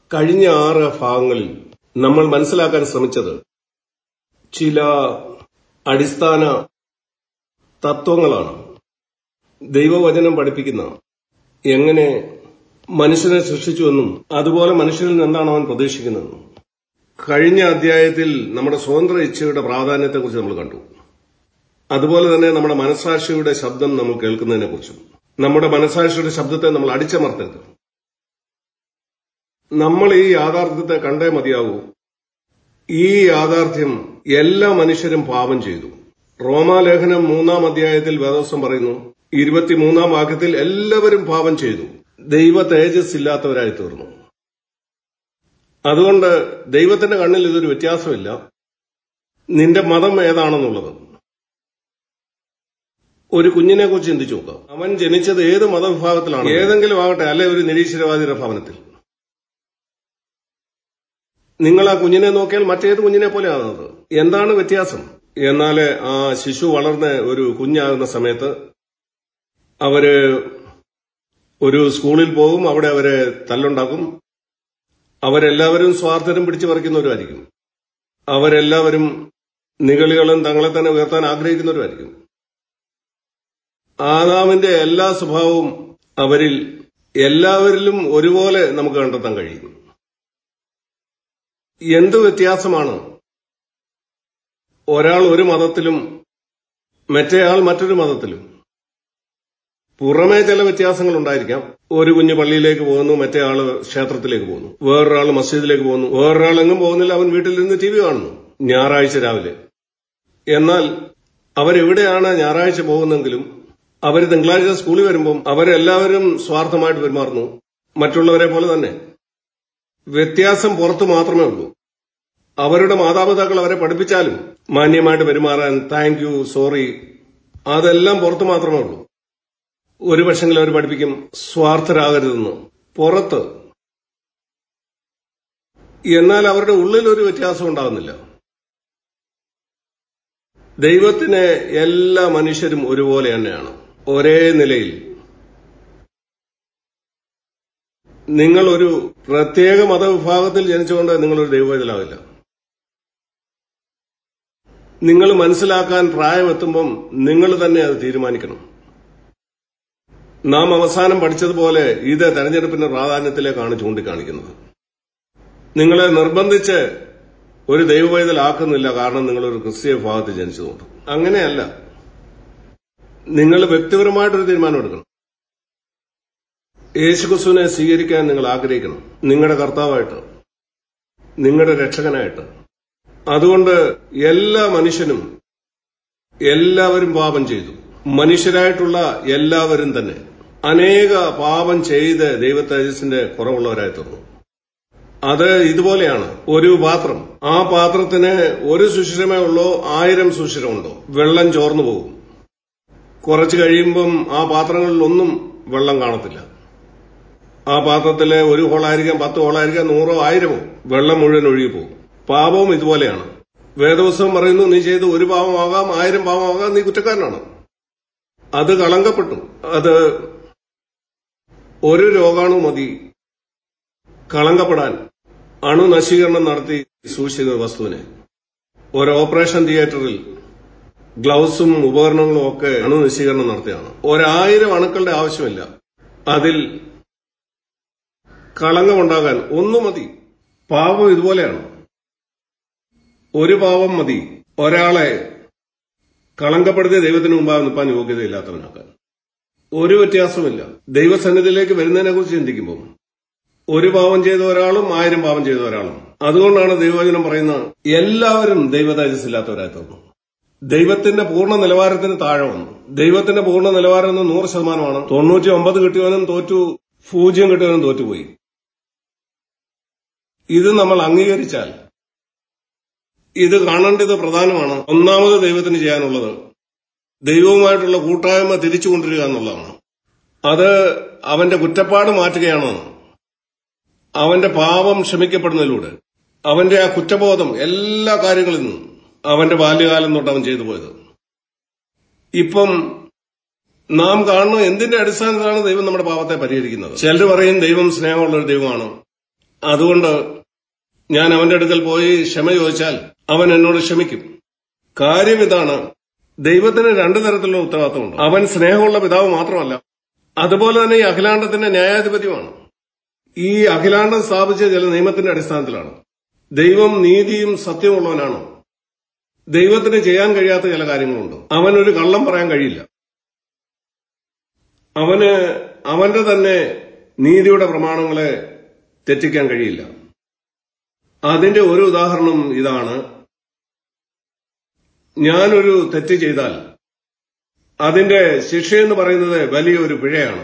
കഴിഞ്ഞ ആറ് ഭാഗങ്ങളിൽ നമ്മൾ മനസ്സിലാക്കാൻ ശ്രമിച്ചത് ചില അടിസ്ഥാന തത്വങ്ങളാണ് ദൈവവചനം പഠിപ്പിക്കുന്ന എങ്ങനെ മനുഷ്യനെ സൃഷ്ടിച്ചുവെന്നും അതുപോലെ മനുഷ്യനിൽ നിന്ന് എന്താണ് അവൻ പ്രതീക്ഷിക്കുന്നതെന്നും കഴിഞ്ഞ അധ്യായത്തിൽ നമ്മുടെ സ്വതന്ത്ര ഇച്ഛയുടെ പ്രാധാന്യത്തെക്കുറിച്ച് നമ്മൾ കണ്ടു അതുപോലെ തന്നെ നമ്മുടെ മനസാക്ഷിയുടെ ശബ്ദം നമ്മൾ കേൾക്കുന്നതിനെക്കുറിച്ചും നമ്മുടെ മനസാക്ഷിയുടെ ശബ്ദത്തെ നമ്മൾ അടിച്ചമർത്തരുത് നമ്മൾ ഈ യാഥാർത്ഥ്യത്തെ കണ്ടേ മതിയാകൂ ഈ യാഥാർത്ഥ്യം എല്ലാ മനുഷ്യരും പാപം ചെയ്തു റോമാലേഖനം മൂന്നാം അധ്യായത്തിൽ വേദോസം പറയുന്നു ഇരുപത്തിമൂന്നാം വാക്യത്തിൽ എല്ലാവരും പാപം ചെയ്തു ദൈവ തേജസ് ഇല്ലാത്തവരായി തീർന്നു അതുകൊണ്ട് ദൈവത്തിന്റെ കണ്ണിൽ ഇതൊരു വ്യത്യാസമില്ല നിന്റെ മതം ഏതാണെന്നുള്ളത് ഒരു കുഞ്ഞിനെ കുറിച്ച് ചിന്തിച്ചു നോക്കാം അവൻ ജനിച്ചത് ഏത് മതവിഭാഗത്തിലാണ് ഏതെങ്കിലും ആകട്ടെ അല്ലെ ഒരു നിരീശ്വരവാദിയുടെ ഭവനത്തിൽ നിങ്ങൾ ആ കുഞ്ഞിനെ നോക്കിയാൽ മറ്റേത് കുഞ്ഞിനെ പോലെയാണത് എന്താണ് വ്യത്യാസം എന്നാൽ ആ ശിശു വളർന്ന് ഒരു കുഞ്ഞാകുന്ന സമയത്ത് അവര് ഒരു സ്കൂളിൽ പോകും അവിടെ അവരെ തല്ലുണ്ടാക്കും അവരെല്ലാവരും സ്വാർത്ഥരും പിടിച്ചു പറിക്കുന്നവരുമായിരിക്കും അവരെല്ലാവരും നിഗളികളും തങ്ങളെ തന്നെ ഉയർത്താൻ ആഗ്രഹിക്കുന്നവരുമായിരിക്കും ആദാമിന്റെ എല്ലാ സ്വഭാവവും അവരിൽ എല്ലാവരിലും ഒരുപോലെ നമുക്ക് കണ്ടെത്താൻ കഴിയും എന്ത് വ്യത്യാസമാണ് ഒരാൾ ഒരു മതത്തിലും മറ്റേയാൾ മറ്റൊരു മതത്തിലും പുറമേ ചില വ്യത്യാസങ്ങൾ ഉണ്ടായിരിക്കാം ഒരു കുഞ്ഞ് പള്ളിയിലേക്ക് പോകുന്നു മറ്റേ ആള് ക്ഷേത്രത്തിലേക്ക് പോകുന്നു വേറൊരാൾ മസ്ജിദിലേക്ക് പോകുന്നു വേറൊരാൾ എങ്ങും പോകുന്നില്ല അവൻ വീട്ടിൽ നിന്ന് ടി വി കാണുന്നു ഞായറാഴ്ച രാവിലെ എന്നാൽ അവരെവിടെയാണ് ഞായറാഴ്ച പോകുന്നെങ്കിലും അവർ തിങ്കളാഴ്ച സ്കൂളിൽ വരുമ്പം അവരെല്ലാവരും സ്വാർത്ഥമായിട്ട് പെരുമാറുന്നു മറ്റുള്ളവരെ പോലെ തന്നെ വ്യത്യാസം പുറത്തു മാത്രമേ ഉള്ളൂ അവരുടെ മാതാപിതാക്കൾ അവരെ പഠിപ്പിച്ചാലും മാന്യമായിട്ട് പെരുമാറാൻ താങ്ക് യു സോറി അതെല്ലാം പുറത്തു മാത്രമേ ഉള്ളൂ ഒരു പക്ഷെങ്കിൽ അവർ പഠിപ്പിക്കും സ്വാർത്ഥരാകരുതെന്ന് പുറത്ത് എന്നാൽ അവരുടെ ഉള്ളിൽ ഒരു വ്യത്യാസം ഉണ്ടാകുന്നില്ല ദൈവത്തിന് എല്ലാ മനുഷ്യരും ഒരുപോലെ തന്നെയാണ് ഒരേ നിലയിൽ നിങ്ങൾ ഒരു പ്രത്യേക മതവിഭാഗത്തിൽ ജനിച്ചുകൊണ്ട് നിങ്ങളൊരു ദൈവവേദലാവില്ല നിങ്ങൾ മനസ്സിലാക്കാൻ പ്രായമെത്തുമ്പം നിങ്ങൾ തന്നെ അത് തീരുമാനിക്കണം നാം അവസാനം പഠിച്ചതുപോലെ ഇത് തെരഞ്ഞെടുപ്പിന്റെ പ്രാധാന്യത്തിലേക്കാണ് ചൂണ്ടിക്കാണിക്കുന്നത് നിങ്ങളെ നിർബന്ധിച്ച് ഒരു ദൈവവേദലാക്കുന്നില്ല കാരണം നിങ്ങളൊരു ക്രിസ്തീയ വിഭാഗത്തിൽ ജനിച്ചതുകൊണ്ട് അങ്ങനെയല്ല നിങ്ങൾ വ്യക്തിപരമായിട്ടൊരു തീരുമാനം എടുക്കണം യേശുക്രിസ്തുവിനെ സ്വീകരിക്കാൻ നിങ്ങൾ ആഗ്രഹിക്കണം നിങ്ങളുടെ കർത്താവായിട്ട് നിങ്ങളുടെ രക്ഷകനായിട്ട് അതുകൊണ്ട് എല്ലാ മനുഷ്യനും എല്ലാവരും പാപം ചെയ്തു മനുഷ്യരായിട്ടുള്ള എല്ലാവരും തന്നെ അനേക പാപം ചെയ്ത് ദൈവത്തേജസിന്റെ കുറവുള്ളവരായി തീർന്നു അത് ഇതുപോലെയാണ് ഒരു പാത്രം ആ പാത്രത്തിന് ഒരു സുഷിരമേ ഉള്ളോ ആയിരം സുഷിരമുണ്ടോ വെള്ളം ചോർന്നു പോകും കുറച്ച് കഴിയുമ്പം ആ പാത്രങ്ങളിലൊന്നും വെള്ളം കാണത്തില്ല ആ പാത്രത്തിലെ ഒരു ഹോളായിരിക്കാം പത്ത് ഹോളായിരിക്കാം നൂറോ ആയിരമോ വെള്ളം മുഴുവൻ ഒഴുകി പോകും പാപവും ഇതുപോലെയാണ് വേദവസ്തവം പറയുന്നു നീ ചെയ്ത് ഒരു പാവമാകാം ആയിരം പാവമാകാം നീ കുറ്റക്കാരനാണ് അത് കളങ്കപ്പെട്ടു അത് ഒരു രോഗാണു മതി കളങ്കപ്പെടാൻ അണുനശീകരണം നടത്തി സൂക്ഷിക്കുന്ന വസ്തുവിനെ ഒരു ഓപ്പറേഷൻ തിയേറ്ററിൽ ഗ്ലൗസും ഉപകരണങ്ങളും ഒക്കെ അണുനശീകരണം നടത്തിയാണ് ഒരായിരം അണുക്കളുടെ ആവശ്യമില്ല അതിൽ കളങ്കമുണ്ടാകാൻ ഒന്നു മതി പാവം ഇതുപോലെയാണ് ഒരു പാവം മതി ഒരാളെ കളങ്കപ്പെടുത്തിയ ദൈവത്തിന് മുമ്പാകെ നിൽപ്പാൻ യോഗ്യതയില്ലാത്തവനാക്കാൻ ഒരു വ്യത്യാസമില്ല ദൈവസന്നിധിയിലേക്ക് വരുന്നതിനെ കുറിച്ച് ചിന്തിക്കുമ്പോൾ ഒരു പാവം ചെയ്ത ഒരാളും ആയിരം പാവം ചെയ്ത ഒരാളും അതുകൊണ്ടാണ് ദൈവവചനം പറയുന്നത് എല്ലാവരും ദൈവതേജസ്സില്ലാത്തവരായി തീർന്നു ദൈവത്തിന്റെ പൂർണ്ണ നിലവാരത്തിന് താഴെ വന്നു ദൈവത്തിന്റെ പൂർണ്ണ നിലവാരം എന്ന് നൂറ് ശതമാനമാണ് തൊണ്ണൂറ്റി ഒമ്പത് കിട്ടിയവനും തോറ്റു പൂജ്യം കിട്ടിയവനും തോറ്റുപോയി ഇത് നമ്മൾ അംഗീകരിച്ചാൽ ഇത് കാണേണ്ടത് പ്രധാനമാണ് ഒന്നാമത് ദൈവത്തിന് ചെയ്യാനുള്ളത് ദൈവവുമായിട്ടുള്ള കൂട്ടായ്മ തിരിച്ചു കൊണ്ടുവരിക എന്നുള്ളതാണ് അത് അവന്റെ കുറ്റപ്പാട് മാറ്റുകയാണ് അവന്റെ പാപം ക്ഷമിക്കപ്പെടുന്നതിലൂടെ അവന്റെ ആ കുറ്റബോധം എല്ലാ കാര്യങ്ങളിൽ നിന്നും അവന്റെ ബാല്യകാലം തൊട്ട് അവൻ ചെയ്തു പോയത് ഇപ്പം നാം കാണുന്ന എന്തിന്റെ അടിസ്ഥാനത്തിലാണ് ദൈവം നമ്മുടെ പാപത്തെ പരിഹരിക്കുന്നത് ചിലർ പറയും ദൈവം സ്നേഹമുള്ള ഒരു ദൈവമാണ് അതുകൊണ്ട് ഞാൻ അവന്റെ അടുക്കൽ പോയി ക്ഷമ ചോദിച്ചാൽ അവൻ എന്നോട് ക്ഷമിക്കും കാര്യം ഇതാണ് ദൈവത്തിന് രണ്ടു തരത്തിലുള്ള ഉത്തരവാദിത്തമുണ്ട് അവൻ സ്നേഹമുള്ള പിതാവ് മാത്രമല്ല അതുപോലെ തന്നെ ഈ അഖിലാണ്ടത്തിന്റെ ന്യായാധിപതിയുമാണ് ഈ അഖിലാണ്ടം സ്ഥാപിച്ച ചില നിയമത്തിന്റെ അടിസ്ഥാനത്തിലാണ് ദൈവം നീതിയും സത്യമുള്ളവനാണോ ദൈവത്തിന് ചെയ്യാൻ കഴിയാത്ത ചില കാര്യങ്ങളുണ്ട് അവനൊരു കള്ളം പറയാൻ കഴിയില്ല അവന് അവന്റെ തന്നെ നീതിയുടെ പ്രമാണങ്ങളെ തെറ്റിക്കാൻ കഴിയില്ല അതിന്റെ ഒരു ഉദാഹരണം ഇതാണ് ഞാനൊരു തെറ്റ് ചെയ്താൽ അതിന്റെ ശിക്ഷയെന്ന് പറയുന്നത് വലിയൊരു പിഴയാണ്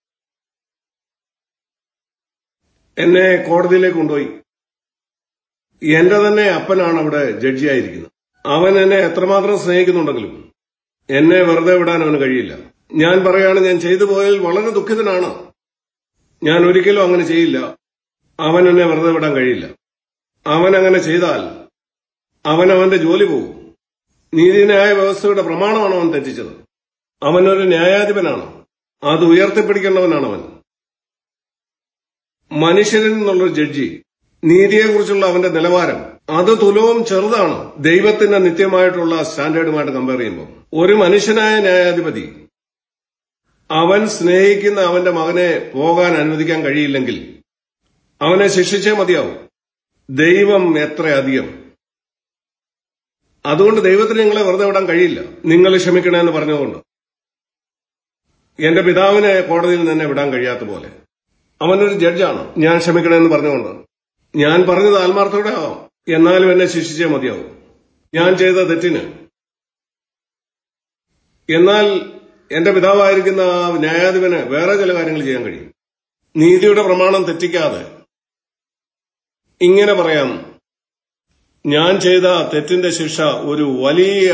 എന്നെ കോടതിയിലേക്ക് കൊണ്ടുപോയി എന്റെ തന്നെ അപ്പനാണ് അവിടെ ജഡ്ജിയായിരിക്കുന്നത് അവൻ എന്നെ എത്രമാത്രം സ്നേഹിക്കുന്നുണ്ടെങ്കിലും എന്നെ വെറുതെ വിടാൻ അവന് കഴിയില്ല ഞാൻ പറയാണ് ഞാൻ ചെയ്തു പോയാൽ വളരെ ദുഃഖിതനാണ് ഞാൻ ഒരിക്കലും അങ്ങനെ ചെയ്യില്ല അവൻ എന്നെ വെറുതെ വിടാൻ കഴിയില്ല അവൻ അങ്ങനെ ചെയ്താൽ അവൻ അവന്റെ ജോലി പോകും നീതിന്യായ വ്യവസ്ഥയുടെ പ്രമാണമാണ് അവൻ തെറ്റിച്ചത് അവനൊരു ന്യായാധിപനാണ് അത് ഉയർത്തിപ്പിടിക്കേണ്ടവനാണ് അവൻ മനുഷ്യരിൽ നിന്നുള്ളൊരു ജഡ്ജി നീതിയെക്കുറിച്ചുള്ള അവന്റെ നിലവാരം അത് തുലവും ചെറുതാണ് ദൈവത്തിന്റെ നിത്യമായിട്ടുള്ള സ്റ്റാൻഡേർഡുമായിട്ട് കമ്പയർ ചെയ്യുമ്പോൾ ഒരു മനുഷ്യനായ ന്യായാധിപതി അവൻ സ്നേഹിക്കുന്ന അവന്റെ മകനെ പോകാൻ അനുവദിക്കാൻ കഴിയില്ലെങ്കിൽ അവനെ ശിക്ഷിച്ചേ മതിയാവും ദൈവം എത്രയധികം അതുകൊണ്ട് ദൈവത്തിന് നിങ്ങളെ വെറുതെ വിടാൻ കഴിയില്ല നിങ്ങൾ ക്ഷമിക്കണമെന്ന് പറഞ്ഞതുകൊണ്ട് എന്റെ പിതാവിനെ കോടതിയിൽ നിന്ന് വിടാൻ കഴിയാത്ത പോലെ അവനൊരു ജഡ്ജാണ് ഞാൻ ക്ഷമിക്കണമെന്ന് പറഞ്ഞുകൊണ്ട് ഞാൻ പറഞ്ഞത് ആത്മാർത്ഥത്തോടെ ആവാം എന്നാലും എന്നെ ശിക്ഷിച്ചേ മതിയാവും ഞാൻ ചെയ്ത തെറ്റിന് എന്നാൽ എന്റെ പിതാവായിരിക്കുന്ന ആ ന്യായാധിപന് വേറെ ചില കാര്യങ്ങൾ ചെയ്യാൻ കഴിയും നീതിയുടെ പ്രമാണം തെറ്റിക്കാതെ ഇങ്ങനെ പറയാം ഞാൻ ചെയ്ത തെറ്റിന്റെ ശിക്ഷ ഒരു വലിയ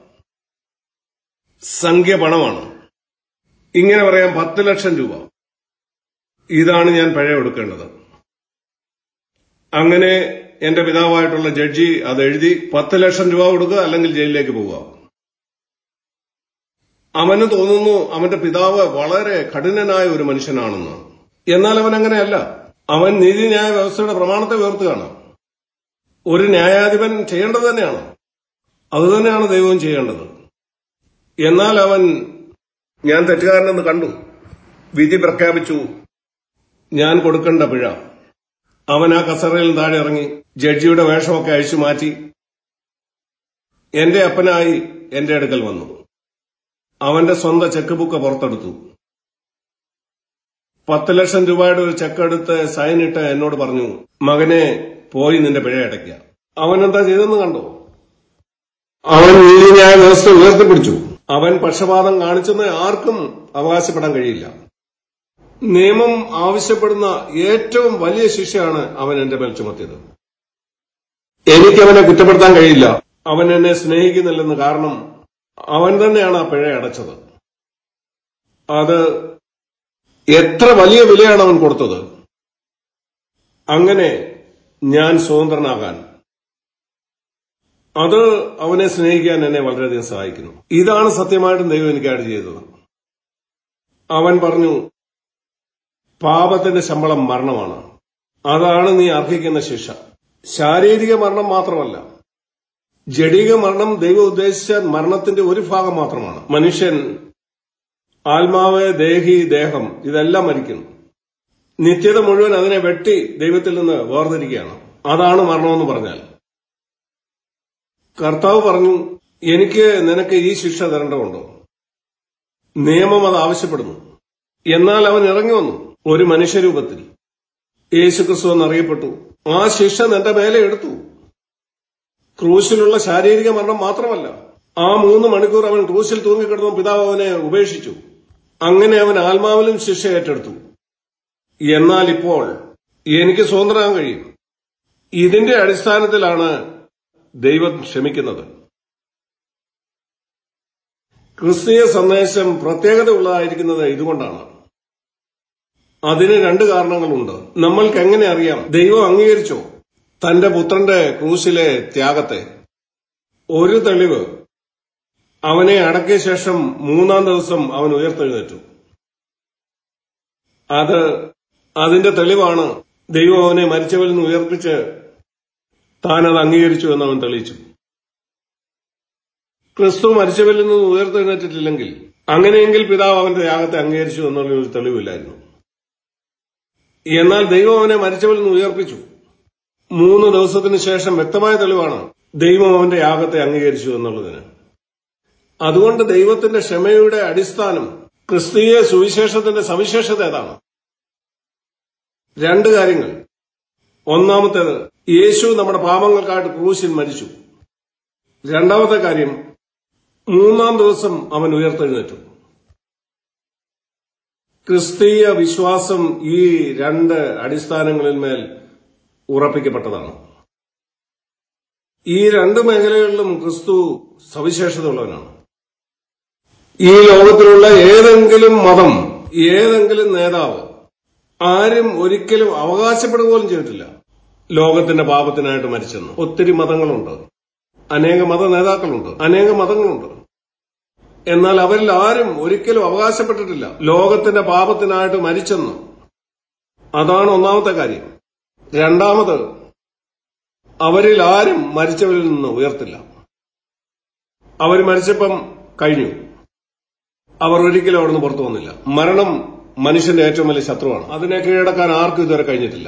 സംഖ്യ പണമാണ് ഇങ്ങനെ പറയാം പത്ത് ലക്ഷം രൂപ ഇതാണ് ഞാൻ പഴയ കൊടുക്കേണ്ടത് അങ്ങനെ എന്റെ പിതാവായിട്ടുള്ള ജഡ്ജി അത് എഴുതി പത്ത് ലക്ഷം രൂപ കൊടുക്കുക അല്ലെങ്കിൽ ജയിലിലേക്ക് പോവുക അവന് തോന്നുന്നു അവന്റെ പിതാവ് വളരെ കഠിനനായ ഒരു മനുഷ്യനാണെന്ന് എന്നാൽ അവൻ അങ്ങനെയല്ല അവൻ നീതിന്യായ വ്യവസ്ഥയുടെ പ്രമാണത്തെ ഉയർത്തുകയാണ് ഒരു ന്യായാധിപൻ ചെയ്യേണ്ടത് തന്നെയാണ് അതുതന്നെയാണ് ദൈവവും ചെയ്യേണ്ടത് എന്നാൽ അവൻ ഞാൻ തെറ്റുകാരനെന്ന് കണ്ടു വിധി പ്രഖ്യാപിച്ചു ഞാൻ കൊടുക്കേണ്ട പിഴ അവൻ ആ കസറയിൽ താഴെ ഇറങ്ങി ജഡ്ജിയുടെ വേഷമൊക്കെ അഴിച്ചു മാറ്റി എന്റെ അപ്പനായി എന്റെ അടുക്കൽ വന്നു അവന്റെ സ്വന്തം ചെക്ക് ബുക്ക് പുറത്തെടുത്തു പത്ത് ലക്ഷം രൂപയുടെ ഒരു ചെക്ക് എടുത്ത് സൈനിട്ട് എന്നോട് പറഞ്ഞു മകനെ പോയി നിന്റെ പിഴ അടയ്ക്കുക അവൻ എന്താ ചെയ്തെന്ന് കണ്ടോ അവൻ നീതിന്യായ വ്യവസ്ഥ ഉയർത്തിപ്പിടിച്ചു അവൻ പക്ഷപാതം കാണിച്ചെന്ന് ആർക്കും അവകാശപ്പെടാൻ കഴിയില്ല നിയമം ആവശ്യപ്പെടുന്ന ഏറ്റവും വലിയ ശിക്ഷയാണ് അവൻ എന്റെ മേൽ ചുമത്തിയത് എനിക്കവനെ കുറ്റപ്പെടുത്താൻ കഴിയില്ല അവൻ എന്നെ സ്നേഹിക്കുന്നില്ലെന്ന് കാരണം അവൻ തന്നെയാണ് ആ പിഴ അടച്ചത് അത് എത്ര വലിയ വിലയാണ് അവൻ കൊടുത്തത് അങ്ങനെ ഞാൻ സ്വതന്ത്രനാകാൻ അത് അവനെ സ്നേഹിക്കാൻ എന്നെ വളരെയധികം സഹായിക്കുന്നു ഇതാണ് സത്യമായിട്ടും ദൈവം എനിക്ക് ആഡ് ചെയ്തത് അവൻ പറഞ്ഞു പാപത്തിന്റെ ശമ്പളം മരണമാണ് അതാണ് നീ അർഹിക്കുന്ന ശിക്ഷ ശാരീരിക മരണം മാത്രമല്ല ജഡിക മരണം ദൈവം ഉദ്ദേശിച്ച മരണത്തിന്റെ ഒരു ഭാഗം മാത്രമാണ് മനുഷ്യൻ ആത്മാവ് ദേഹി ദേഹം ഇതെല്ലാം മരിക്കുന്നു നിത്യത മുഴുവൻ അതിനെ വെട്ടി ദൈവത്തിൽ നിന്ന് വേർതിരിക്കുകയാണ് അതാണ് മരണമെന്ന് പറഞ്ഞാൽ കർത്താവ് പറഞ്ഞു എനിക്ക് നിനക്ക് ഈ ശിക്ഷ തരേണ്ടതുണ്ടോ നിയമം അത് ആവശ്യപ്പെടുന്നു എന്നാൽ അവൻ ഇറങ്ങി വന്നു ഒരു മനുഷ്യരൂപത്തിൽ യേശുക്രിസ്തു എന്നറിയപ്പെട്ടു ആ ശിക്ഷ നിന്റെ മേലെ എടുത്തു ക്രൂശിലുള്ള ശാരീരിക മരണം മാത്രമല്ല ആ മൂന്ന് മണിക്കൂർ അവൻ ക്രൂശിൽ തൂങ്ങിക്കിടന്നു പിതാവ് അവനെ ഉപേക്ഷിച്ചു അങ്ങനെ അവൻ ആത്മാവിലും ശിക്ഷ ഏറ്റെടുത്തു എന്നാൽ ഇപ്പോൾ എനിക്ക് സ്വതന്ത്രമാകാൻ കഴിയും ഇതിന്റെ അടിസ്ഥാനത്തിലാണ് ദൈവം ക്ഷമിക്കുന്നത് ക്രിസ്തീയ സന്ദേശം പ്രത്യേകത ഉള്ളതായിരിക്കുന്നത് ഇതുകൊണ്ടാണ് അതിന് രണ്ട് കാരണങ്ങളുണ്ട് നമ്മൾക്ക് എങ്ങനെ അറിയാം ദൈവം അംഗീകരിച്ചോ തന്റെ പുത്രന്റെ ക്രൂശിലെ ത്യാഗത്തെ ഒരു തെളിവ് അവനെ അടക്കിയ ശേഷം മൂന്നാം ദിവസം അവൻ ഉയർത്തെഴുന്നേറ്റു അത് അതിന്റെ തെളിവാണ് ദൈവം അവനെ മരിച്ചവരിൽ നിന്ന് ഉയർപ്പിച്ച് താൻ അത് അംഗീകരിച്ചു എന്ന് അവൻ തെളിയിച്ചു ക്രിസ്തു മരിച്ചവരിൽ നിന്ന് ഉയർത്തെഴുന്നേറ്റിട്ടില്ലെങ്കിൽ അങ്ങനെയെങ്കിൽ പിതാവ് അവന്റെ യാഗത്തെ അംഗീകരിച്ചു എന്നുള്ള ഒരു തെളിവില്ലായിരുന്നു എന്നാൽ ദൈവം അവനെ മരിച്ചവരിൽ നിന്ന് ഉയർപ്പിച്ചു മൂന്ന് ദിവസത്തിന് ശേഷം വ്യക്തമായ തെളിവാണ് ദൈവം അവന്റെ യാഗത്തെ അംഗീകരിച്ചു എന്നുള്ളതിന് അതുകൊണ്ട് ദൈവത്തിന്റെ ക്ഷമയുടെ അടിസ്ഥാനം ക്രിസ്തീയ സുവിശേഷത്തിന്റെ സവിശേഷത ഏതാണ് രണ്ട് കാര്യങ്ങൾ ഒന്നാമത്തേത് യേശു നമ്മുടെ പാപങ്ങൾക്കായിട്ട് ക്രൂശിൽ മരിച്ചു രണ്ടാമത്തെ കാര്യം മൂന്നാം ദിവസം അവൻ ഉയർത്തെഴുന്നേറ്റു ക്രിസ്തീയ വിശ്വാസം ഈ രണ്ട് അടിസ്ഥാനങ്ങളിന്മേൽ ഉറപ്പിക്കപ്പെട്ടതാണ് ഈ രണ്ട് മേഖലകളിലും ക്രിസ്തു സവിശേഷതയുള്ളവനാണ് ഈ ലോകത്തിലുള്ള ഏതെങ്കിലും മതം ഏതെങ്കിലും നേതാവ് ആരും ഒരിക്കലും അവകാശപ്പെടുക പോലും ചെയ്തിട്ടില്ല ലോകത്തിന്റെ പാപത്തിനായിട്ട് മരിച്ചെന്ന് ഒത്തിരി മതങ്ങളുണ്ട് അനേക മത നേതാക്കളുണ്ട് അനേക മതങ്ങളുണ്ട് എന്നാൽ അവരിൽ ആരും ഒരിക്കലും അവകാശപ്പെട്ടിട്ടില്ല ലോകത്തിന്റെ പാപത്തിനായിട്ട് മരിച്ചെന്ന് അതാണ് ഒന്നാമത്തെ കാര്യം രണ്ടാമത് അവരിൽ ആരും മരിച്ചവരിൽ നിന്ന് ഉയർത്തില്ല അവർ മരിച്ചപ്പം കഴിഞ്ഞു അവർ ഒരിക്കലും അവിടുന്ന് പുറത്തു വന്നില്ല മരണം മനുഷ്യന്റെ ഏറ്റവും വലിയ ശത്രുവാണ് അതിനെ കീഴടക്കാൻ ആർക്കും ഇതുവരെ കഴിഞ്ഞിട്ടില്ല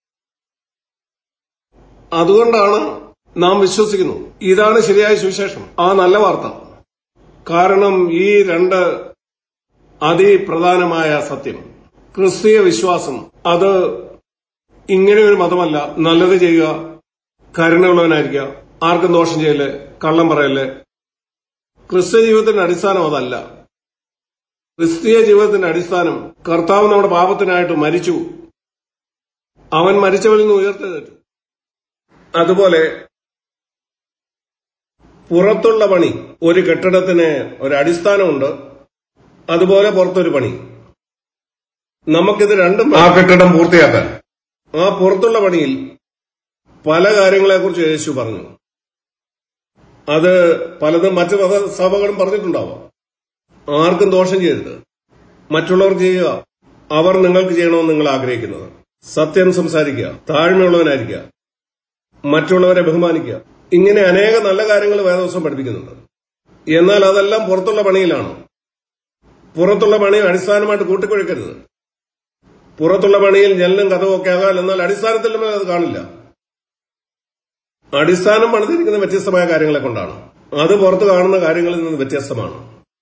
അതുകൊണ്ടാണ് നാം വിശ്വസിക്കുന്നു ഇതാണ് ശരിയായ സുവിശേഷം ആ നല്ല വാർത്ത കാരണം ഈ രണ്ട് അതിപ്രധാനമായ സത്യം ക്രിസ്തീയ വിശ്വാസം അത് ഇങ്ങനെ ഒരു മതമല്ല നല്ലത് ചെയ്യുക കരുണയുള്ളവനായിരിക്കുക ആർക്കും ദോഷം ചെയ്യല്ലേ കള്ളം പറയല്ലേ ക്രിസ്ത്യ ജീവിതത്തിന്റെ അടിസ്ഥാനം അതല്ല ക്രിസ്തീയ ജീവിതത്തിന്റെ അടിസ്ഥാനം കർത്താവ് നമ്മുടെ പാപത്തിനായിട്ട് മരിച്ചു അവൻ മരിച്ചവരിൽ നിന്ന് ഉയർത്തെഴുന്നേറ്റു അതുപോലെ പുറത്തുള്ള പണി ഒരു കെട്ടിടത്തിന് ഒരു അടിസ്ഥാനമുണ്ട് അതുപോലെ പുറത്തൊരു പണി നമുക്കിത് രണ്ടും ആ കെട്ടിടം പൂർത്തിയാക്കാൻ ആ പുറത്തുള്ള പണിയിൽ പല കാര്യങ്ങളെക്കുറിച്ച് യേശു പറഞ്ഞു അത് പലതും മറ്റു മതസഭകളും പറഞ്ഞിട്ടുണ്ടാവാം ആർക്കും ദോഷം ചെയ്യരുത് മറ്റുള്ളവർ ചെയ്യുക അവർ നിങ്ങൾക്ക് ചെയ്യണമെന്ന് നിങ്ങൾ ആഗ്രഹിക്കുന്നത് സത്യം സംസാരിക്കുക താഴ്മയുള്ളവനായിരിക്കുക മറ്റുള്ളവരെ ബഹുമാനിക്കുക ഇങ്ങനെ അനേക നല്ല കാര്യങ്ങൾ വേദവസം പഠിപ്പിക്കുന്നുണ്ട് എന്നാൽ അതെല്ലാം പുറത്തുള്ള പണിയിലാണ് പുറത്തുള്ള പണി അടിസ്ഥാനമായിട്ട് കൂട്ടിക്കൊഴിക്കരുത് പുറത്തുള്ള പണിയിൽ ജനലും കഥവും ഒക്കെ ആകാം എന്നാൽ അടിസ്ഥാനത്തിൽ നമ്മൾ അത് കാണില്ല അടിസ്ഥാനം പണിതിരിക്കുന്ന വ്യത്യസ്തമായ കാര്യങ്ങളെ കൊണ്ടാണ് അത് പുറത്ത് കാണുന്ന കാര്യങ്ങളിൽ നിന്ന് വ്യത്യസ്തമാണ്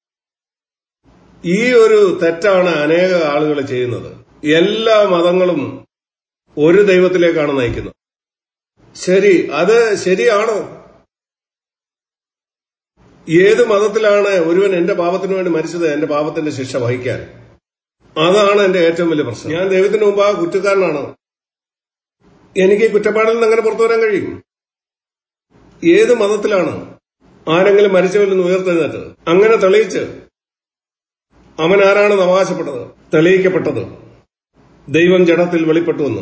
ഈ ഒരു തെറ്റാണ് അനേക ആളുകൾ ചെയ്യുന്നത് എല്ലാ മതങ്ങളും ഒരു ദൈവത്തിലേക്കാണ് നയിക്കുന്നത് ശരി അത് ശരിയാണോ ഏത് മതത്തിലാണ് ഒരുവൻ എന്റെ പാപത്തിന് വേണ്ടി മരിച്ചത് എന്റെ പാപത്തിന്റെ ശിക്ഷ വഹിക്കാൻ അതാണ് എന്റെ ഏറ്റവും വലിയ പ്രശ്നം ഞാൻ ദൈവത്തിന് മുമ്പ് ആ കുറ്റക്കാരനാണ് എനിക്ക് ഈ കുറ്റപ്പാടിൽ നിന്ന് അങ്ങനെ പുറത്തു വരാൻ കഴിയും ഏത് മതത്തിലാണ് ആരെങ്കിലും മരിച്ചവരിൽ നിന്ന് ഉയർത്തെഴുന്നേറ്റത് അങ്ങനെ തെളിയിച്ച് അവൻ ആരാണെന്ന് അവകാശപ്പെട്ടത് തെളിയിക്കപ്പെട്ടത് ദൈവം ജഡത്തിൽ വെളിപ്പെട്ടുവെന്ന്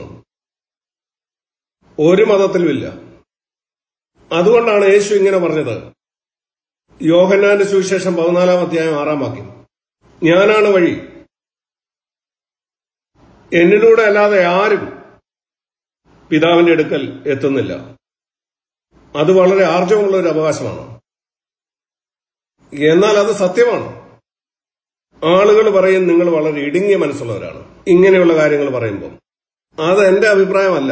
ഒരു മതത്തിലുമില്ല അതുകൊണ്ടാണ് യേശു ഇങ്ങനെ പറഞ്ഞത് യോഹന്നാന്റെ സുവിശേഷം പതിനാലാം അധ്യായം ആറാം വാക്യം ഞാനാണ് വഴി എന്നിലൂടെ അല്ലാതെ ആരും പിതാവിന്റെ അടുക്കൽ എത്തുന്നില്ല അത് വളരെ ആർജവമുള്ള ഒരു അവകാശമാണ് എന്നാൽ അത് സത്യമാണ് ആളുകൾ പറയും നിങ്ങൾ വളരെ ഇടുങ്ങിയ മനസ്സുള്ളവരാണ് ഇങ്ങനെയുള്ള കാര്യങ്ങൾ പറയുമ്പോൾ അത് എന്റെ അഭിപ്രായമല്ല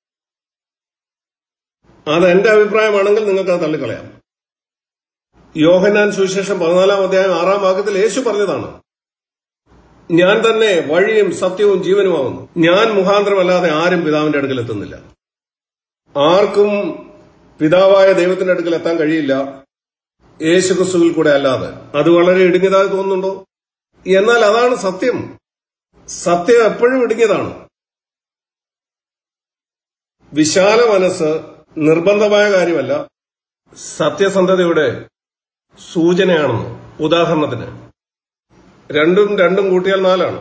അത് എന്റെ അഭിപ്രായമാണെങ്കിൽ നിങ്ങൾക്ക് അത് തള്ളിക്കളയാം യോഹന്നാൻ സുവിശേഷം പതിനാലാം അധ്യായം ആറാം വാക്യത്തിൽ യേശു പറഞ്ഞതാണ് ഞാൻ തന്നെ വഴിയും സത്യവും ജീവനുമാവുന്നു ഞാൻ മുഖാന്തരമല്ലാതെ ആരും പിതാവിന്റെ അടുക്കൽ എത്തുന്നില്ല ആർക്കും പിതാവായ ദൈവത്തിന്റെ അടുക്കൽ എത്താൻ കഴിയില്ല യേശു ക്രിസ്തുവിൽ കൂടെ അല്ലാതെ അത് വളരെ ഇടുങ്ങിയതായി തോന്നുന്നുണ്ടോ എന്നാൽ അതാണ് സത്യം സത്യം എപ്പോഴും ഇടുങ്ങിയതാണ് വിശാല മനസ്സ് നിർബന്ധമായ കാര്യമല്ല സത്യസന്ധതയുടെ സൂചനയാണെന്ന് ഉദാഹരണത്തിന് രണ്ടും രണ്ടും കൂട്ടിയാൽ നാലാണ്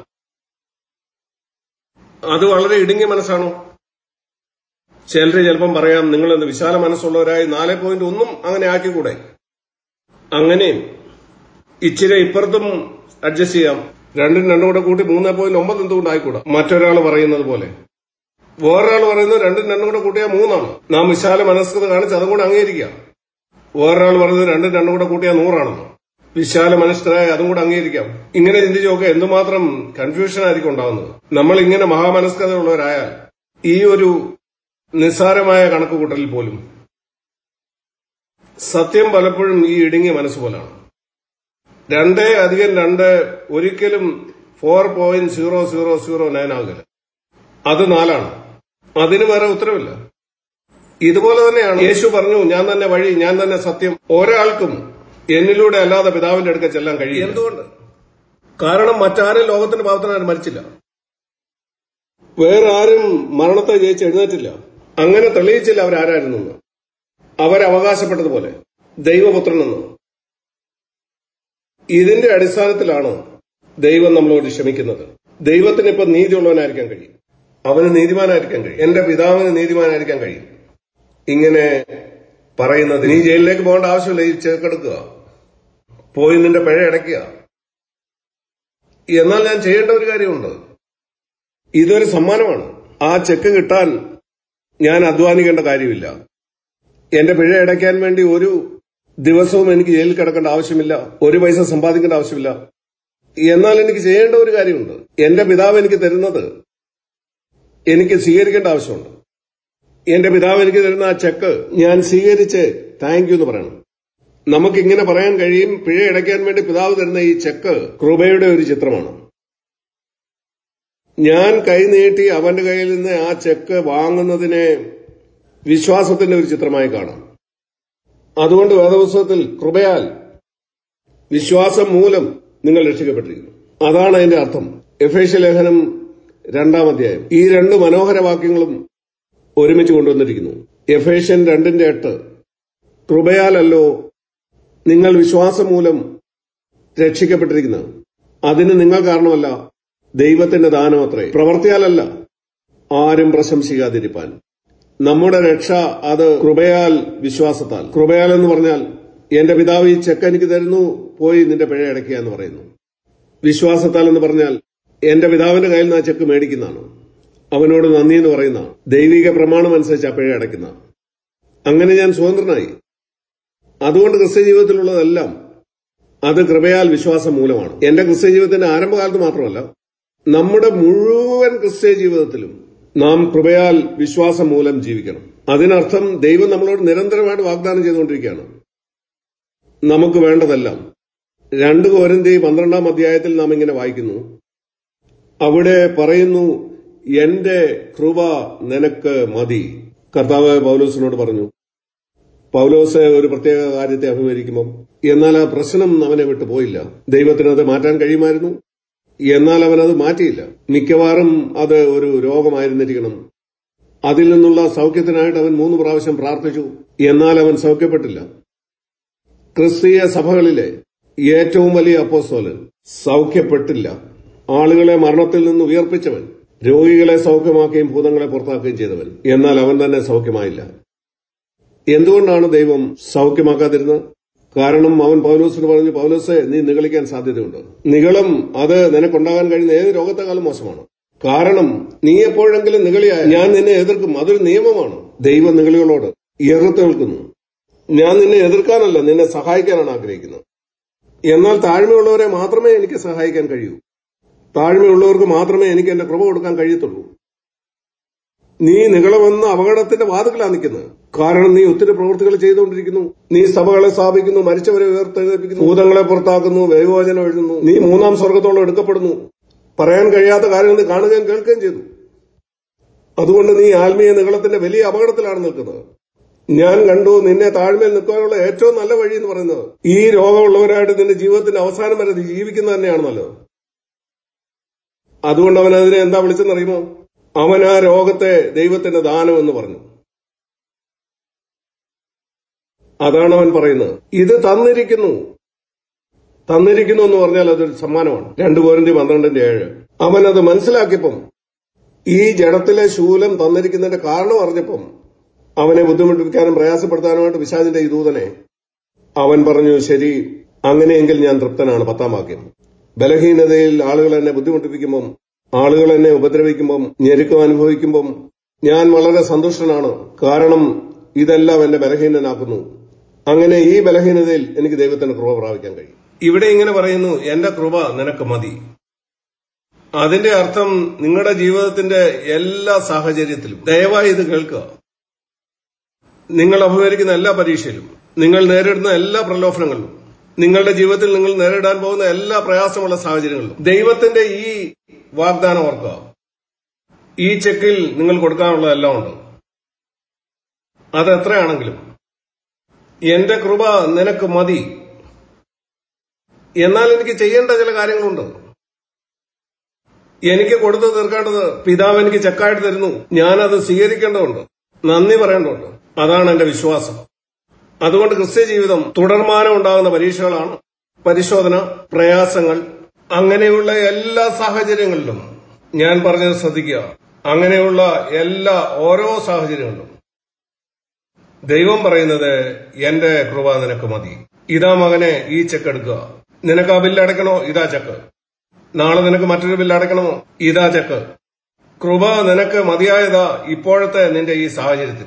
അത് വളരെ ഇടുങ്ങിയ മനസ്സാണോ ചിലര് ചിലപ്പം പറയാം നിങ്ങളെന്ന് വിശാല മനസ്സുള്ളവരായി നാല് പോയിന്റ് ഒന്നും അങ്ങനെ ആക്കിക്കൂടെ അങ്ങനെയും ഇച്ചിരി ഇപ്പുറത്തും അഡ്ജസ്റ്റ് ചെയ്യാം രണ്ടും രണ്ടും കൂടെ കൂട്ടി മൂന്ന് പോയിന്റ് ഒമ്പത് എന്തുകൊണ്ട് ആയിക്കൂടാ മറ്റൊരാൾ പറയുന്നത് പോലെ വേറൊരാൾ പറയുന്നത് രണ്ടും രണ്ടും കൂടെ കൂട്ടിയാൽ മൂന്നാണ് നാം വിശാല മനസ്കത കാണിച്ച് അതും കൂടെ അംഗീകരിക്കുക വേറൊരാൾ പറയുന്നത് രണ്ടും രണ്ടും കൂടെ കൂട്ടിയാൽ നൂറാണെന്ന് വിശാല മനസ്കരായ അതും കൂടെ അംഗീകരിക്കാം ഇങ്ങനെ ചിന്തിച്ച് നോക്കുക എന്തുമാത്രം കൺഫ്യൂഷൻ ആയിരിക്കും ഉണ്ടാകുന്നത് നമ്മൾ ഇങ്ങനെ മഹാമനസ്കതയുള്ളവരായാൽ ഈ ഒരു നിസ്സാരമായ കണക്കുകൂട്ടലിൽ പോലും സത്യം പലപ്പോഴും ഈ ഇടുങ്ങിയ മനസ്സ് പോലാണ് രണ്ട് അധികം രണ്ട് ഒരിക്കലും four point zero zero zero nine ആകില്ല അത് നാലാണ് അതിന് വേറെ ഉത്തരവില്ല ഇതുപോലെ തന്നെയാണ് യേശു പറഞ്ഞു ഞാൻ തന്നെ വഴി ഞാൻ തന്നെ സത്യം ഒരാൾക്കും എന്നിലൂടെ അല്ലാതെ പിതാവിന്റെ അടുക്ക ചെല്ലാൻ കഴിയും എന്തുകൊണ്ട് കാരണം മറ്റാരും ലോകത്തിന്റെ പാപത്തിനാരും മരിച്ചില്ല വേറെ ആരും മരണത്തെ ജയിച്ച് എഴുന്നേറ്റില്ല അങ്ങനെ തെളിയിച്ചില്ല അവരാരായിരുന്നു എന്ന്. അവരവകാശപ്പെട്ടതുപോലെ ദൈവപുത്രനെന്ന് ഇതിന്റെ അടിസ്ഥാനത്തിലാണ് ദൈവം നമ്മളോട് ക്ഷമിക്കുന്നത് ദൈവത്തിന് ഇപ്പൊ നീതിയുള്ളവനായിരിക്കാൻ കഴിയും അവന് നീതിമാനായിരിക്കാൻ കഴിയും എന്റെ പിതാവിന് നീതിമാനായിരിക്കാൻ കഴിയും ഇങ്ങനെ പറയുന്നത് നീ ജയിലിലേക്ക് പോകേണ്ട ആവശ്യമില്ല ഈ ചേക്കെടുക്കുക പോയി നിന്റെ പിഴ അടയ്ക്കുക എന്നാൽ ഞാൻ ചെയ്യേണ്ട ഒരു കാര്യമുണ്ട് ഇതൊരു സമ്മാനമാണ് ആ ചെക്ക് കിട്ടാൻ ഞാൻ അധ്വാനിക്കേണ്ട കാര്യമില്ല എന്റെ പിഴ അടയ്ക്കാൻ വേണ്ടി ഒരു ദിവസവും എനിക്ക് ജയിലിൽ കിടക്കേണ്ട ആവശ്യമില്ല ഒരു പൈസ സമ്പാദിക്കേണ്ട ആവശ്യമില്ല എന്നാൽ എനിക്ക് ചെയ്യേണ്ട ഒരു കാര്യമുണ്ട് എന്റെ പിതാവ് എനിക്ക് തരുന്നത് എനിക്ക് സ്വീകരിക്കേണ്ട ആവശ്യമുണ്ട് എന്റെ പിതാവ് എനിക്ക് തരുന്ന ആ ചെക്ക് ഞാൻ സ്വീകരിച്ച് താങ്ക് യു എന്ന് പറയണം നമുക്കിങ്ങനെ പറയാൻ കഴിയും പിഴ അടയ്ക്കാൻ വേണ്ടി പിതാവ് തരുന്ന ഈ ചെക്ക് കൃപയുടെ ഒരു ചിത്രമാണ് ഞാൻ കൈനീട്ടി അവന്റെ കയ്യിൽ നിന്ന് ആ ചെക്ക് വാങ്ങുന്നതിനെ വിശ്വാസത്തിന്റെ ഒരു ചിത്രമായി കാണാം അതുകൊണ്ട് വേദപുസ്തകത്തിൽ കൃപയാൽ വിശ്വാസം മൂലം നിങ്ങൾ രക്ഷിക്കപ്പെട്ടിരിക്കുന്നു അതാണ് അതിന്റെ അർത്ഥം എഫേഷ്യ ലേഖനം രണ്ടാം അധ്യായം ഈ രണ്ട് മനോഹര വാക്യങ്ങളും ഒരുമിച്ച് കൊണ്ടുവന്നിരിക്കുന്നു എഫേഷ്യൻ രണ്ടിന്റെ എട്ട് കൃപയാലല്ലോ നിങ്ങൾ വിശ്വാസം മൂലം രക്ഷിക്കപ്പെട്ടിരിക്കുന്നത് അതിന് നിങ്ങൾ കാരണമല്ല ദൈവത്തിന്റെ ദാനം അത്രേ പ്രവർത്തിയാലല്ല ആരും പ്രശംസിക്കാതിരിപ്പാൻ നമ്മുടെ രക്ഷ അത് കൃപയാൽ വിശ്വാസത്താൽ കൃപയാൽ എന്ന് പറഞ്ഞാൽ എന്റെ പിതാവ് ഈ ചെക്ക് എനിക്ക് തരുന്നു പോയി നിന്റെ പിഴ അടയ്ക്കുക എന്ന് പറയുന്നു വിശ്വാസത്താൽ എന്ന് പറഞ്ഞാൽ എന്റെ പിതാവിന്റെ കയ്യിൽ നിന്ന് ആ ചെക്ക് മേടിക്കുന്നതാണ് അവനോട് നന്ദി എന്ന് പറയുന്ന ദൈവിക പ്രമാണം അനുസരിച്ച് ആ പിഴ അടയ്ക്കുന്ന അങ്ങനെ ഞാൻ സ്വതന്ത്രനായി അതുകൊണ്ട് ക്രിസ്ത്യ ജീവിതത്തിലുള്ളതെല്ലാം അത് കൃപയാൽ വിശ്വാസം മൂലമാണ് എന്റെ ക്രിസ്ത്യ ജീവിതത്തിന്റെ ആരംഭകാലത്ത് മാത്രമല്ല നമ്മുടെ മുഴുവൻ ക്രിസ്ത്യ ജീവിതത്തിലും നാം കൃപയാൽ വിശ്വാസം മൂലം ജീവിക്കണം അതിനർത്ഥം ദൈവം നമ്മളോട് നിരന്തരമായിട്ട് വാഗ്ദാനം ചെയ്തുകൊണ്ടിരിക്കുകയാണ് നമുക്ക് വേണ്ടതെല്ലാം രണ്ട് കോരന്തി പന്ത്രണ്ടാം അധ്യായത്തിൽ നാം ഇങ്ങനെ വായിക്കുന്നു അവിടെ പറയുന്നു എന്റെ കൃപ നിനക്ക് മതി കർത്താവ് പൗലോസിനോട് പറഞ്ഞു പൗലോസ് ഒരു പ്രത്യേക കാര്യത്തെ അഭിമുഖീകരിക്കുമ്പം എന്നാൽ ആ പ്രശ്നം അവനെ വിട്ടു പോയില്ല ദൈവത്തിനത് മാറ്റാൻ കഴിയുമായിരുന്നു എന്നാൽ അവനത് മാറ്റിയില്ല മിക്കവാറും അത് ഒരു രോഗമായിരുന്നിരിക്കണം അതിൽ നിന്നുള്ള സൗഖ്യത്തിനായിട്ട് അവൻ മൂന്ന് പ്രാവശ്യം പ്രാർത്ഥിച്ചു എന്നാൽ അവൻ സൗഖ്യപ്പെട്ടില്ല ക്രിസ്തീയ സഭകളിലെ ഏറ്റവും വലിയ അപ്പോസ്തോലൻ സൗഖ്യപ്പെട്ടില്ല ആളുകളെ മരണത്തിൽ നിന്ന് ഉയർപ്പിച്ചവൻ രോഗികളെ സൗഖ്യമാക്കുകയും ഭൂതങ്ങളെ പുറത്താക്കുകയും ചെയ്തവൻ എന്നാൽ അവൻ തന്നെ സൗഖ്യമായില്ല എന്തുകൊണ്ടാണ് ദൈവം സൗഖ്യമാക്കാതിരുന്നത് കാരണം അവൻ പൗലോസിന് പറഞ്ഞു പൗലോസെ നീ നിഗളിക്കാൻ സാധ്യതയുണ്ട് നിഗളം അത് നിനക്കുണ്ടാകാൻ കഴിയുന്ന ഏത് രോഗത്തെക്കാളും മോശമാണ് കാരണം നീ എപ്പോഴെങ്കിലും നിഗളിയായ ഞാൻ നിന്നെ എതിർക്കും അതൊരു നിയമമാണ് ദൈവം നിഗളികളോട് എതിർത്ത് നിൽക്കുന്നു ഞാൻ നിന്നെ എതിർക്കാനല്ല നിന്നെ സഹായിക്കാനാണ് ആഗ്രഹിക്കുന്നത് എന്നാൽ താഴ്മയുള്ളവരെ മാത്രമേ എനിക്ക് സഹായിക്കാൻ കഴിയൂ താഴ്മയുള്ളവർക്ക് മാത്രമേ എനിക്ക് എന്റെ കൃപ കൊടുക്കാൻ കഴിയത്തുള്ളൂ നീ നികളമെന്ന അപകടത്തിന്റെ വാതുക്കലാണ് നിൽക്കുന്നത് കാരണം നീ ഒത്തിരി പ്രവൃത്തികൾ ചെയ്തുകൊണ്ടിരിക്കുന്നു നീ സഭകളെ സ്ഥാപിക്കുന്നു മരിച്ചവരെ ഉയർത്തെഴുന്നേൽപ്പിക്കുന്നു ഭൂതങ്ങളെ പുറത്താക്കുന്നു വൈവോചനം എഴുതുന്നു നീ മൂന്നാം സ്വർഗത്തോളം എടുക്കപ്പെടുന്നു പറയാൻ കഴിയാത്ത കാര്യങ്ങൾ നീ കാണുകയും കേൾക്കുകയും ചെയ്തു അതുകൊണ്ട് നീ ആത്മീയ നികളത്തിന്റെ വലിയ അപകടത്തിലാണ് നിൽക്കുന്നത് ഞാൻ കണ്ടു നിന്നെ താഴ്മയിൽ നിൽക്കാനുള്ള ഏറ്റവും നല്ല വഴി എന്ന് പറയുന്നത് ഈ രോഗമുള്ളവരായിട്ട് നിന്റെ ജീവിതത്തിന്റെ അവസാനം വരെ നീ ജീവിക്കുന്നത് തന്നെയാണ് നല്ലത് അതുകൊണ്ട് അവൻ അതിനെ എന്താ വിളിച്ചെന്നറിയുമോ അവൻ ആ രോഗത്തെ ദൈവത്തിന്റെ ദാനം എന്ന് പറഞ്ഞു അതാണ് അവൻ പറയുന്നത് ഇത് തന്നിരിക്കുന്നു തന്നിരിക്കുന്നു എന്ന് പറഞ്ഞാൽ അതൊരു സമ്മാനമാണ് രണ്ടു കോരിന്തി പന്ത്രണ്ടിന്റെ ഏഴ് അവൻ അത് മനസ്സിലാക്കിയപ്പം ഈ ജഡത്തിലെ ശൂലം തന്നിരിക്കുന്നതിന്റെ കാരണം അറിഞ്ഞപ്പം അവനെ ബുദ്ധിമുട്ടിപ്പിക്കാനും പ്രയാസപ്പെടുത്താനുമായിട്ട് വിശാദിന്റെ ഈ ദൂതനെ അവൻ പറഞ്ഞു ശരി അങ്ങനെയെങ്കിൽ ഞാൻ തൃപ്തനാണ് പത്താം വാക്യം ബലഹീനതയിൽ ആളുകൾ എന്നെ ബുദ്ധിമുട്ടിപ്പിക്കുമ്പം ആളുകൾ എന്നെ ഉപദ്രവിക്കുമ്പം ഞെരുക്കം അനുഭവിക്കുമ്പം ഞാൻ വളരെ സന്തുഷ്ടനാണ് കാരണം ഇതെല്ലാം എന്നെ ബലഹീനനാക്കുന്നു അങ്ങനെ ഈ ബലഹീനതയിൽ എനിക്ക് ദൈവത്തിന്റെ കൃപ പ്രാപിക്കാൻ കഴിയും ഇവിടെ ഇങ്ങനെ പറയുന്നു എന്റെ കൃപ നിനക്ക് മതി അതിന്റെ അർത്ഥം നിങ്ങളുടെ ജീവിതത്തിന്റെ എല്ലാ സാഹചര്യത്തിലും ദയവായി ഇത് കേൾക്കുക നിങ്ങൾ അഭിമുഖീകരിക്കുന്ന എല്ലാ പരീക്ഷയിലും നിങ്ങൾ നേരിടുന്ന എല്ലാ പ്രലോഭനങ്ങളിലും നിങ്ങളുടെ ജീവിതത്തിൽ നിങ്ങൾ നേരിടാൻ പോകുന്ന എല്ലാ പ്രയാസമുള്ള സാഹചര്യങ്ങളിലും ദൈവത്തിന്റെ ഈ വാഗ്ദാനം ഓർക്കുക ഈ ചെക്കിൽ നിങ്ങൾ കൊടുക്കാനുള്ളതെല്ലാം ഉണ്ട് അത് എത്രയാണെങ്കിലും എന്റെ കൃപ നിനക്ക് മതി എന്നാൽ എനിക്ക് ചെയ്യേണ്ട ചില കാര്യങ്ങളുണ്ട് എനിക്ക് കൊടുത്തു തീർക്കേണ്ടത് പിതാവ് എനിക്ക് ചെക്കായിട്ട് തരുന്നു ഞാനത് സ്വീകരിക്കേണ്ടതുണ്ട് നന്ദി പറയേണ്ടതുണ്ട് അതാണ് എന്റെ വിശ്വാസം അതുകൊണ്ട് ക്രിസ്ത്യ ജീവിതം തുടർമാനം ഉണ്ടാകുന്ന പരീക്ഷകളാണ് പരിശോധന പ്രയാസങ്ങൾ അങ്ങനെയുള്ള എല്ലാ സാഹചര്യങ്ങളിലും ഞാൻ പറഞ്ഞത് ശ്രദ്ധിക്കുക അങ്ങനെയുള്ള എല്ലാ ഓരോ സാഹചര്യങ്ങളിലും ദൈവം പറയുന്നത് എന്റെ കൃപ നിനക്ക് മതി ഇതാ മകനെ ഈ ചെക്ക് എടുക്കുക നിനക്ക് ആ ബില്ല് അടയ്ക്കണോ ഇതാ ചെക്ക് നാളെ നിനക്ക് മറ്റൊരു ബില്ല് അടയ്ക്കണമോ ഇതാ ചെക്ക് കൃപ നിനക്ക് മതിയായതാ ഇപ്പോഴത്തെ നിന്റെ ഈ സാഹചര്യത്തിൽ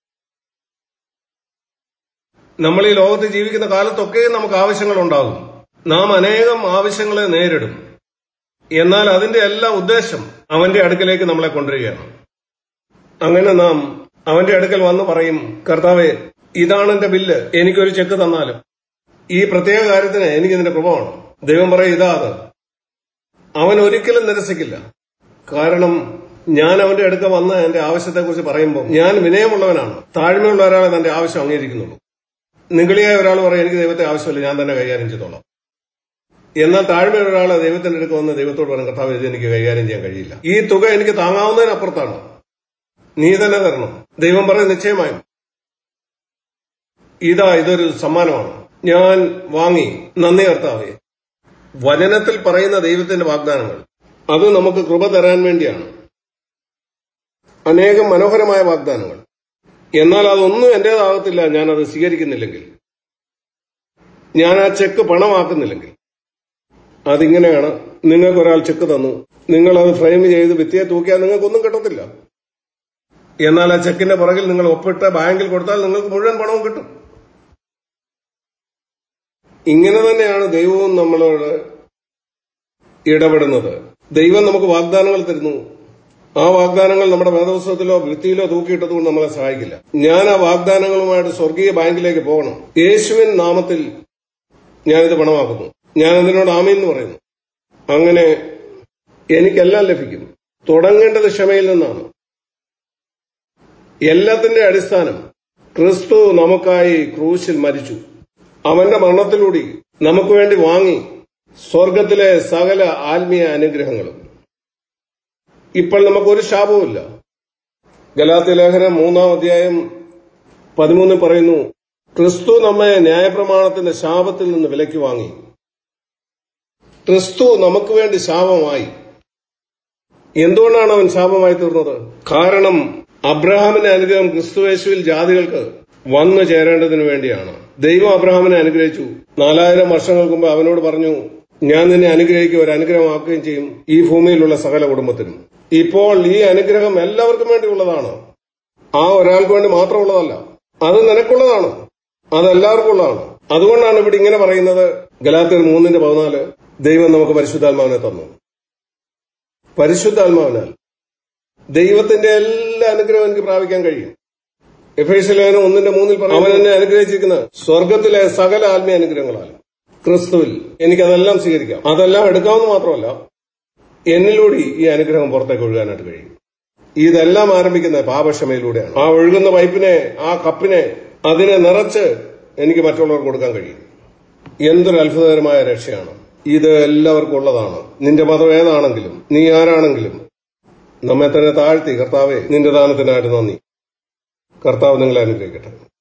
നമ്മൾ ഈ ലോകത്ത് ജീവിക്കുന്ന കാലത്തൊക്കെ നമുക്ക് ആവശ്യങ്ങൾ ഉണ്ടാകും നാം അനേകം ആവശ്യങ്ങളെ നേരിടും എന്നാൽ അതിന്റെ എല്ലാ ഉദ്ദേശം അവന്റെ അടുക്കലേക്ക് നമ്മളെ കൊണ്ടുവരികയാണ് അങ്ങനെ നാം അവന്റെ അടുക്കൽ വന്ന് പറയും കർത്താവെ ഇതാണ് എന്റെ ബില്ല് എനിക്കൊരു ചെക്ക് തന്നാലും ഈ പ്രത്യേക കാര്യത്തിന് എനിക്ക് ഇതിന്റെ കൃപ വേണം ദൈവം പറയും ഇതാ അത് അവൻ ഒരിക്കലും നിരസിക്കില്ല കാരണം ഞാൻ അവന്റെ അടുക്ക വന്ന് എന്റെ ആവശ്യത്തെക്കുറിച്ച് പറയുമ്പോൾ ഞാൻ വിനയമുള്ളവനാണ് താഴ്മയുള്ള ഒരാളെ തന്റെ ആവശ്യം അംഗീകരിക്കുന്നുള്ളൂ നിഗളിയായ ഒരാൾ പറയും എനിക്ക് ദൈവത്തെ ആവശ്യമില്ല ഞാൻ തന്നെ കൈകാര്യം ചെയ്തോളാം എന്നാൽ താഴ്മയുള്ള ഒരാൾ ദൈവത്തിന്റെ അടുക്ക വന്ന് ദൈവത്തോട് പറയും കർത്താവ് ഇത് എനിക്ക് കൈകാര്യം ചെയ്യാൻ കഴിയില്ല ഈ തുക എനിക്ക് താങ്ങാവുന്നതിനപ്പുറത്താണ് നീ തന്നെ തരണം ദൈവം പറയും നിശ്ചയമായും ഇതാ ഇതൊരു സമ്മാനമാണ് ഞാൻ വാങ്ങി നന്ദി കർത്താവേ വചനത്തിൽ പറയുന്ന ദൈവത്തിന്റെ വാഗ്ദാനങ്ങൾ അത് നമുക്ക് കൃപ തരാൻ വേണ്ടിയാണ് അനേകം മനോഹരമായ വാഗ്ദാനങ്ങൾ എന്നാൽ അതൊന്നും എന്റേതാകത്തില്ല ഞാൻ അത് സ്വീകരിക്കുന്നില്ലെങ്കിൽ ഞാൻ ആ ചെക്ക് പണമാക്കുന്നില്ലെങ്കിൽ അതിങ്ങനെയാണ് നിങ്ങൾക്ക് ഒരാൾ ചെക്ക് തന്നു നിങ്ങൾ അത് ഫ്രെയിം ചെയ്ത് ഭിത്തിയെ തൂക്കിയാൽ നിങ്ങൾക്കൊന്നും കിട്ടത്തില്ല എന്നാൽ ആ ചെക്കിന്റെ പുറകിൽ നിങ്ങൾ ഒപ്പിട്ട് ബാങ്കിൽ കൊടുത്താൽ നിങ്ങൾക്ക് മുഴുവൻ പണവും കിട്ടും ഇങ്ങനെ തന്നെയാണ് ദൈവവും നമ്മളോട് ഇടപെടുന്നത് ദൈവം നമുക്ക് വാഗ്ദാനങ്ങൾ തരുന്നു ആ വാഗ്ദാനങ്ങൾ നമ്മുടെ വേദപുസ്തകത്തിലോ വൃത്തിയിലോ തൂക്കിയിട്ടതുകൊണ്ട് നമ്മളെ സഹായിക്കില്ല ഞാൻ ആ വാഗ്ദാനങ്ങളുമായിട്ട് സ്വർഗീയ ബാങ്കിലേക്ക് പോകണം യേശുവിൻ നാമത്തിൽ ഞാനിത് പണമാക്കുന്നു ഞാൻ അതിനോട് ആമയെന്ന് പറയുന്നു അങ്ങനെ എനിക്കെല്ലാം ലഭിക്കും തുടങ്ങേണ്ടത് ക്ഷമയിൽ നിന്നാണ് എല്ലാത്തിന്റെ അടിസ്ഥാനം ക്രിസ്തു നമുക്കായി ക്രൂശിൽ മരിച്ചു അവന്റെ മരണത്തിലൂടെ നമുക്ക് വേണ്ടി വാങ്ങി സ്വർഗത്തിലെ സകല ആത്മീയ അനുഗ്രഹങ്ങളും ഇപ്പോൾ നമുക്കൊരു ശാപവുമില്ല ഗലാത്തി ലേഖനം മൂന്നാം അധ്യായം പതിമൂന്നിൽ പറയുന്നു ക്രിസ്തു നമ്മെ ന്യായപ്രമാണത്തിന്റെ ശാപത്തിൽ നിന്ന് വിലയ്ക്ക് വാങ്ങി ക്രിസ്തു നമുക്ക് വേണ്ടി ശാപമായി എന്തുകൊണ്ടാണ് അവൻ ശാപമായി തീർന്നത് കാരണം അബ്രഹാമിന്റെ അനുഗ്രഹം ക്രിസ്തുവേശുവിൽ ജാതികൾക്ക് വന്നു ചേരേണ്ടതിനു വേണ്ടിയാണ് ദൈവം അബ്രഹാമിനെ അനുഗ്രഹിച്ചു നാലായിരം വർഷങ്ങൾക്ക് മുമ്പ് അവനോട് പറഞ്ഞു ഞാൻ നിന്നെ അനുഗ്രഹിക്കുക ഒരു അനുഗ്രഹമാക്കുകയും ചെയ്യും ഈ ഭൂമിയിലുള്ള സകല കുടുംബത്തിനും ഇപ്പോൾ ഈ അനുഗ്രഹം എല്ലാവർക്കും വേണ്ടിയുള്ളതാണ് ആ ഒരാൾക്ക് വേണ്ടി മാത്രമുള്ളതല്ല അത് നിനക്കുള്ളതാണ് അത് എല്ലാവർക്കും ഉള്ളതാണ് അതുകൊണ്ടാണ് ഇവിടെ ഇങ്ങനെ പറയുന്നത് ഗലാത്തിയർ മൂന്നിന്റെ പതിനാല് ദൈവം നമുക്ക് പരിശുദ്ധാത്മാവിനെ തന്നു പരിശുദ്ധാത്മാവിനാൽ ദൈവത്തിന്റെ എല്ലാ അനുഗ്രഹവും എനിക്ക് പ്രാപിക്കാൻ കഴിയും എഫേസ് ലേഖനം ഒന്നിന്റെ മൂന്നിൽ പറയും അവൻ എന്നെ അനുഗ്രഹിച്ചിരിക്കുന്ന സ്വർഗത്തിലെ സകല ആത്മീയ അനുഗ്രഹങ്ങളാൽ ക്രിസ്തുവിൽ എനിക്കതെല്ലാം സ്വീകരിക്കാം അതെല്ലാം എടുക്കാമെന്ന് മാത്രമല്ല എന്നിലൂടെ ഈ അനുഗ്രഹം പുറത്തേക്ക് ഒഴുകാനായിട്ട് കഴിയും ഇതെല്ലാം ആരംഭിക്കുന്നത് പാപക്ഷമയിലൂടെയാണ് ആ ഒഴുകുന്ന പൈപ്പിനെ ആ കപ്പിനെ അതിനെ നിറച്ച് എനിക്ക് മറ്റുള്ളവർക്ക് കൊടുക്കാൻ കഴിയും എന്തൊരു അത്ഭുതകരമായ രക്ഷയാണ് ഇത് എല്ലാവർക്കും ഉള്ളതാണ് നിന്റെ മതം ഏതാണെങ്കിലും നീ ആരാണെങ്കിലും നമ്മെ തന്നെ താഴ്ത്തി കർത്താവെ നിന്റെ ദാനത്തിനായിട്ട് നന്ദി കർത്താവ് നിങ്ങളെ അനുഗ്രഹിക്കട്ടെ